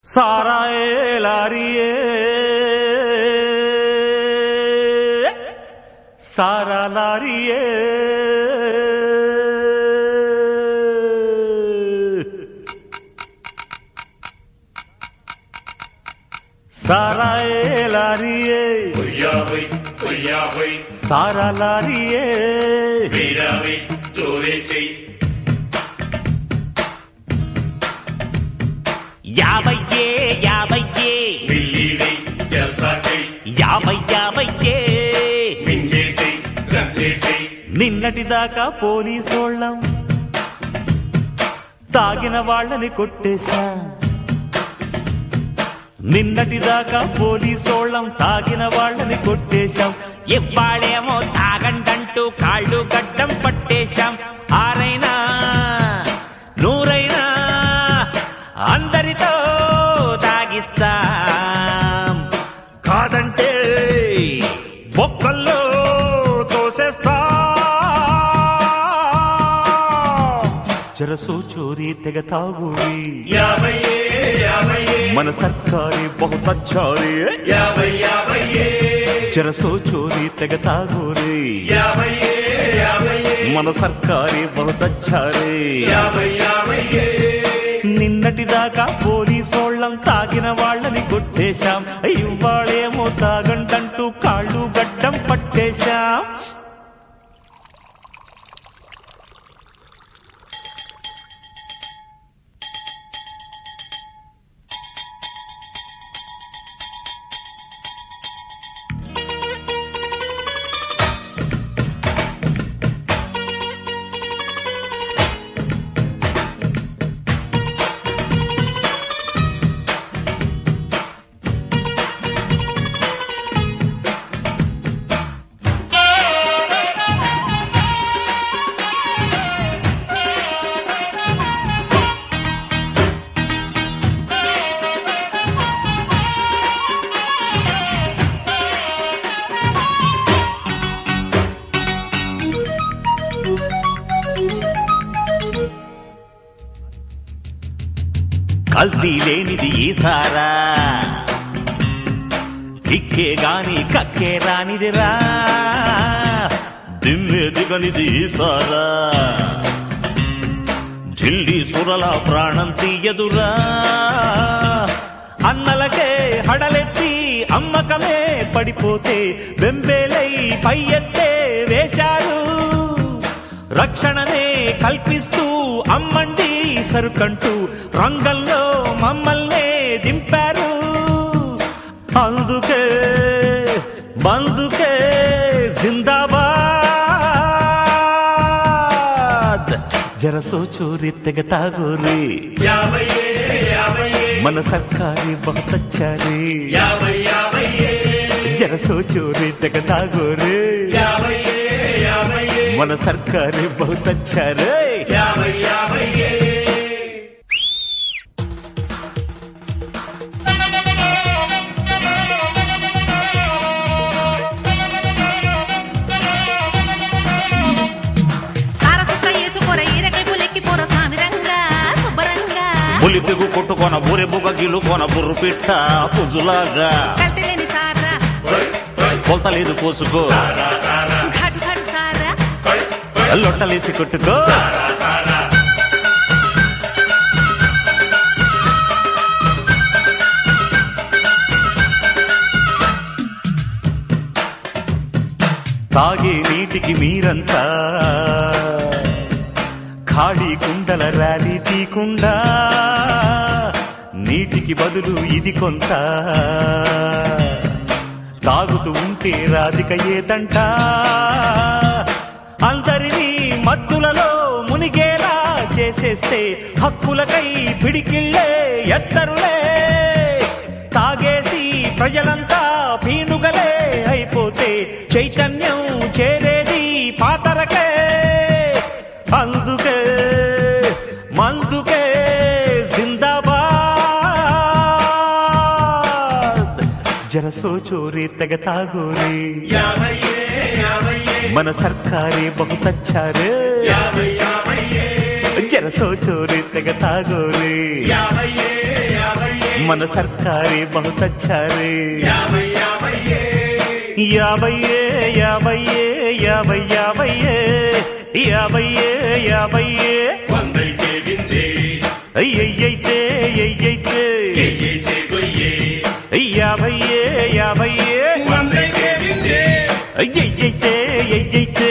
सारा ए लारिए सारा लारिए सारा ए लारिए பொய்யாவை பொய்யாவை सारा लारिए வீராவை ஜோரேச்சை యాభయ్యే యాభయ్యే మిల్లీడై జల్సాచై యాభై యాభయ్యే మింగేసై రంగేసై నిన్నటిదాకా పోలీసోళ్ళం తాగిన వాళ్ళని కొట్టేశా నిన్నటిదాకా పోలీసోళ్ళం తాగిన వాళ్ళని కొట్టేశాం ఇవ్వాళేమో తాగండంటూ కాళ్ళు గడ్డం పట్టేశాం ఆరైనా నూరైనా అందరితో తాగిస్తాం కాదంటే బొక్కల్లో తోసేస్తా జరసో చోరీ తెగ తాగురి యాభయ్యే యాభయ్యే మన సర్కారీ బహుత చారీ యాభై యాభయ్యే జరసో చోరీ తెగ తాగురి యాభయ్యే యాభయ్యే మన సర్కారీ బహుత చారీ యాభై యాభయ్యే నిన్నటిదాకా పోలీసోళ్ళం తాగిన వాళ్ళని కొట్టేశాం ఇవాళేమో తాగంటంటూ కాళ్ళు గడ్డం పట్టేశాం కల్తీ లేనిది ఈసారా కిక్కే గాని కక్కే రానిదిరా దిమ్మె దిగనిది ఈసారా ఢిల్లీ సురల ప్రాణం తీయదురా అన్నలకే హడలెత్తి అమ్మకమే పడిపోతే బెంబేలై పై ఎత్తే వేశారు రక్షణనే కల్పిస్తూ అమ్మండి సరుకంటూ రంగంలో మమ్మల్నే దింపారు అందుకే బందుకే జిందాబాద్ జరసో చోరీ తెగ తాగోరి యాభయ్యే యాభయ్యే మన సర్కారీ బహుతచ్చారి యాభై యాభయ్యే జరసో చోరీ తెగ తాగోరి యాభయ్యే యాభయ్యే మన సర్కారీ బహుతచ్చారే యాభై యాభయ్యే సారసుక్క ఏసుకోర ఈరకై పులెక్కి పోర సామిరంగా శుభ్రంగా పులి పిగు కొట్టుకొన బురె బుగ గిలుకొన బుర్రు పిట్ట పుజులాగా కల్తీలేని సారా కొలతలేదు కోసుకో ఘాటు ఘాటు సారా లొట్టలేసి కొట్టుకో తాగే నీటికి మీరంతా ఖాళీ కుండల ర్యాలీ తీకుండా నీటికి బదులు ఇది కొంత తాగుతూ ఉంటే రాధిక ఏదంట అందరినీ మత్తులలో మునిగేలా చేసేస్తే హక్కులకై పిడికిళ్ళే ఎత్తరులే తాగేసి ప్రజలంతా పీనుగలే అయిపోతే చైతన్యం చేరేది పాతరకే అందుకే మందుకే జిందాబాద్ జరసో చోరీ తెగ తాగోరీ యాభయ్యే యాభయ్యే మన సర్కారే బహుతచ్చారే యాభై యాభయ్యే జరసో చోరీ తెగ తాగోరీ యాభయ్యే యాభయ్యే మన సర్కారే బహుతచ్చారే యాభై యాభయ్యే యాభయ్యే యాభయ్యే యాభై యాభయ్యే యాభయ్యే యాభయ్యే వందైతే విందే అయ్యయ్యైతే అయ్యైతే ఎయ్యైతే గొయ్యే యాభయ్యే యాభయ్యే వందైతే విందే అయ్యయ్యైతే అయ్యైతే